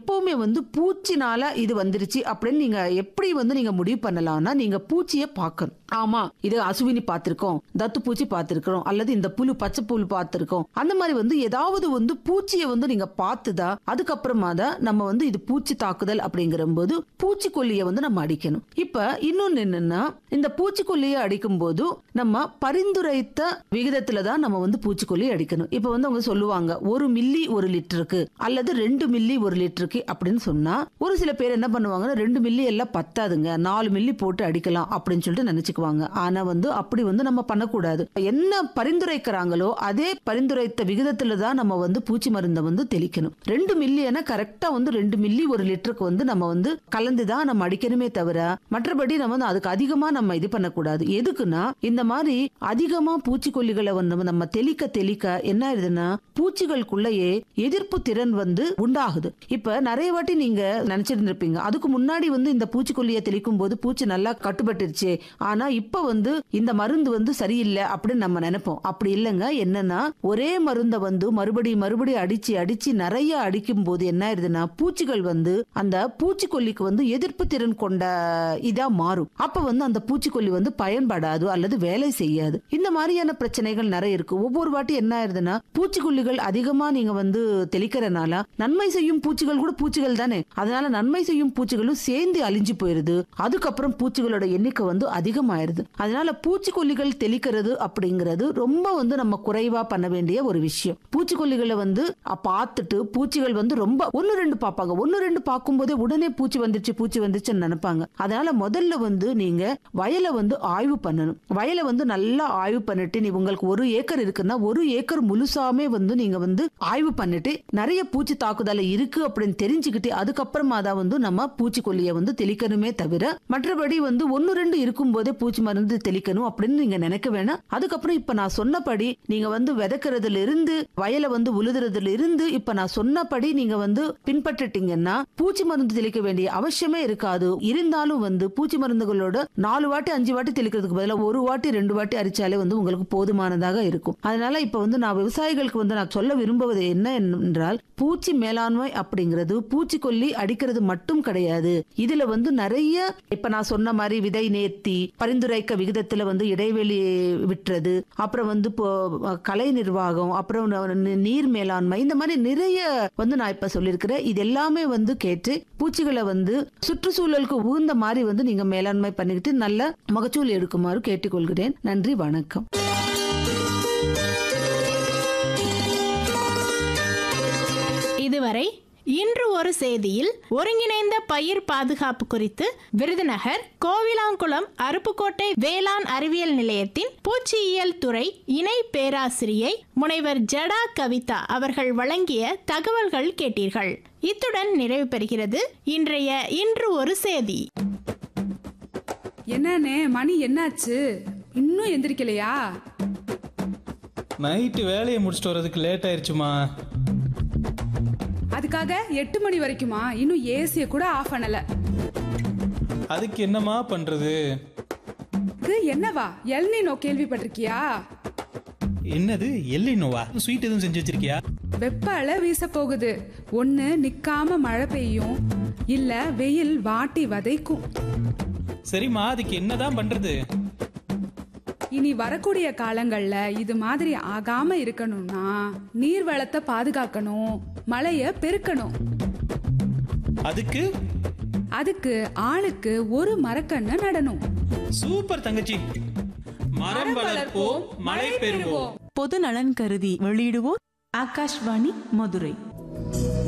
எப்பவுமே வந்து பூச்சினால இது வந்துருச்சு அப்படின்னு நீங்க எப்படி வந்து நீங்க முடிவு பண்ணலாம்னா நீங்க பூச்சியை பார்க்கணும் ஆமா இது அசுவினி பார்த்திருக்கோம் தத்து பூச்சி பார்த்திருக்கிறோம் அல்லது இந்த புழு பச்சை புழு பார்த்திருக்கோம் அந்த மாதிரி வந்து ஏதாவது வந்து பூச்சியை வந்து நீங்க பார்த்துதா அதுக்கப்புறமா தான் நம்ம வந்து இது பூச்சி தாக்குதல் அப்படிங்கிற போது பூச்சிக்கொல்லியை வந்து நம்ம அடிக்கணும் இப்ப இன்னொன்னு என்னன்னா இந்த பூச்சிக்கொல்லியை அடிக்கும் போது நம்ம பரிந்துரைத்த விகிதத்துல தான் நம்ம வந்து பூச்சிக்கொல்லி அடிக்கணும் இப்ப வந்து அவங்க சொல்லுவாங்க ஒரு மில்லி ஒரு லிட்டருக்கு அல்லது ரெண்டு மில்லி ஒரு லிட்டருக்கு அப்படின்னு சொன்னா ஒரு சில பேர் என்ன பண்ணுவாங்கன்னா ரெண்டு மில்லி எல்லாம் பத்தாதுங்க நாலு மில்லி போட்டு அடிக்கலாம் அப்படின்னு சொல்லிட்டு நினைச்சுக்குவாங்க ஆனா வந்து அப்படி வந்து நம்ம பண்ணக்கூடாது என்ன பரிந்துரைக்கிறாங்களோ அதே பரிந்துரைத்த விகிதத்துல தான் நம்ம வந்து பூச்சி மருந்தை வந்து தெளிக்கணும் ரெண்டு மில்லியனா கரெக்டா வந்து ரெண்டு மில்லி ஒரு லிட்டருக்கு வந்து நம்ம வந்து கலந்து தான் நம்ம அடிக்கணுமே தவிர மற்றபடி நம்ம வந்து அதுக்கு அதிகமா நம்ம இது பண்ணக்கூடாது எதுக்குன்னா இந்த மாதிரி அதிகமா பூச்சிக்கொல்லிகளை வந்து நம்ம தெளிக்க தெளிக்க என்ன ஆயிடுதுன்னா பூச்சிகளுக்குள்ளேயே எதிர்ப்பு திறன் வந்து உண்டாகுது இப்ப நிறைய வாட்டி நீங்க நினைச்சிட்டு இருப்பீங்க அதுக்கு முன்னாடி வந்து இந்த பூச்சிக்கொல்லியை தெளிக்கும் போது பூச்சி நல்லா கட்டுப்பட்டுருச்சு ஆனா இப்ப வந்து இந்த மருந்து வந்து சரியில்லை அப்படின்னு நம்ம நினைப்போம் அப்படி இல்லைங்க என்னன்னா ஒரே மருந்தை வந்து மறுபடி மறுபடி அடிச்சு அடிச்சு நிறைய அடிக்கும் போது என்ன ஆயிருதுன்னா பூச்சிகள் வந்து அந்த பூச்சிக்கொல்லிக்கு வந்து எதிர்ப்பு திறன் கொண்ட இதா மாறும் அப்ப வந்து அந்த பூச்சிக்கொல்லி வந்து பயன்படாது அல்லது வேலை செய்யாது இந்த மாதிரியான பிரச்சனைகள் நிறைய இருக்கு ஒவ்வொரு வாட்டி என்ன ஆயிருதுன்னா பூச்சிக்கொல்லிகள் அதிகமா நீங்க வந்து தெளிக்கிறனால நன்மை செய்யும் பூச்சிகள் கூட பூச்சிகள் தானே அதனால நன்மை செய்யும் பூச்சிகளும் சேர்ந்து அழிஞ்சு போயிருது அதுக்கப்புறம் பூச்சிகளோட எண்ணிக்கை வந்து அதிகமாயிருது அதனால பூச்சிக்கொல்லிகள் தெளிக்கிறது அப்படிங்கிறது ரொம்ப வந்து நம்ம குறைவா பண்ண வேண்டிய ஒரு விஷயம் பூச்சிக்கொல்லிகளை வந்து அ, பார்த்துட்டு பூச்சிகள் வந்து ரொம்ப ஒன்னு ரெண்டு பார்ப்பாங்க ஒன்னு ரெண்டு பார்க்கும்போதே உடனே பூச்சி வந்துருச்சு பூச்சி வந்துருச்சுன்னு நினைப்பாங்க அதனால முதல்ல வந்து நீங்க வயலை வந்து ஆய்வு பண்ணணும் வயலை வந்து நல்லா ஆய்வு பண்ணிட்டு நீ உங்களுக்கு ஒரு ஏக்கர் இருக்குன்னா ஒரு ஏக்கர் முழுசாமே வந்து நீங்க வந்து ஆய்வு பண்ணிட்டு நிறைய பூச்சி தாக்குதல் இருக்கு அப்படின்னு தெரிஞ்சுக்கிட்டு அதுக்கப்புறமா தான் வந்து நம்ம பூச்சிக்கொல்லியை வந்து தெளிக்கணுமே தவிர மற்றபடி வந்து ஒன்னு ரெண்டு இருக்கும் போதே பூச்சி மருந்து தெளிக்கணும் அப்படின்னு நீங்க நினைக்க வேணாம் அதுக்கப்புறம் இப்ப நான் சொன்னபடி நீங்க வந்து விதைக்கிறதுல இருந்து வயலை வந்து உழுதுறதுல இருந்து இப்ப நான் சொன்னபடி நீங்க வந்து பின்பற்றிட்டீங்கன்னா பூச்சி மருந்து தெளிக்க வேண்டிய அவசியமே இருக்காது இருந்தாலும் வந்து பூச்சி மருந்துகளோட நாலு வாட்டி அஞ்சு வாட்டி தெளிக்கிறதுக்கு பதிலாக ஒரு வாட்டி ரெண்டு வாட்டி அரிச்சாலே வந்து உங்களுக்கு போதுமானதாக இருக்கும் அதனால இப்ப வந்து நான் விவசாயிகளுக்கு வந்து நான் சொல்ல விரும்புவது என்ன என்றால் பூச்சி மேலாண்மை அப்படிங்கிறது பூச்சிக்கொல்லி அடிக்கிறது மட்டும் கிடையாது இதுல வந்து நிறைய இப்ப நான் சொன்ன மாதிரி விதை நேர்த்தி பரிந்துரைக்க விகிதத்துல வந்து இடைவெளி விட்டுறது அப்புறம் வந்து இப்போ கலை நிர்வாகம் அப்புறம் ந- நீர் மேலாண்மை இந்த மாதிரி நிறைய வந்து நான் இப்ப சொல்லியிருக்கிறேன் இது எல்லாமே வந்து கேட்டு பூச்சிகளை வந்து சுற்றுச்சூழலுக்கு உகந்த மாதிரி வந்து நீங்க மேலாண்மை பண்ணிக்கிட்டு நல்ல மகச்சூல் எடுக்குமாறு கேட்டுக்கொள்கிறேன் நன்றி வணக்கம் இதுவரை இன்று ஒரு செய்தியில் ஒருங்கிணைந்த பயிர் பாதுகாப்பு குறித்து விருதுநகர் கோவிலாங்குளம் அருப்புக்கோட்டை வேளாண் அறிவியல் நிலையத்தின் பூச்சியியல் துறை இணை பேராசிரியை முனைவர் ஜடா கவிதா அவர்கள் வழங்கிய தகவல்கள் கேட்டீர்கள் இத்துடன் நிறைவு பெறுகிறது இன்றைய இன்று ஒரு செய்தி என்னண்ணே மணி என்னாச்சு இன்னும் எந்திரிக்கலையா நைட்டு வேலையை முடிச்சுட்டு வர்றதுக்கு லேட் ஆயிடுச்சுமா அதுக்காக எட்டு மணி வரைக்குமா இன்னும் ஏசிய கூட ஆஃப் பண்ணல அதுக்கு என்னம்மா பண்றது இது என்னவா எல்னினோ கேள்விப்பட்டிருக்கியா என்னது எல்லினோவா ஸ்வீட் எதுவும் செஞ்சு வச்சிருக்கியா வெப்ப அலை வீச போகுது ஒண்ணு நிக்காம மழை பெய்யும் இல்ல வெயில் வாட்டி வதைக்கும் சரிம்மா அதுக்கு என்னதான் பண்றது இனி வரக்கூடிய காலங்கள்ல இது மாதிரி ஆகாம இருக்கணும்னா நீர் வளத்தை பாதுகாக்கணும் மழைய பெருக்கணும் அதுக்கு அதுக்கு ஆளுக்கு ஒரு மரக்கண்ணை நடணும் சூப்பர் தங்கச்சி மரம் வளர்ப்போம் மழை பெறுவோம் பொது நலன் கருதி வெளியிடுவோர் ஆகாஷ்வாணி மதுரை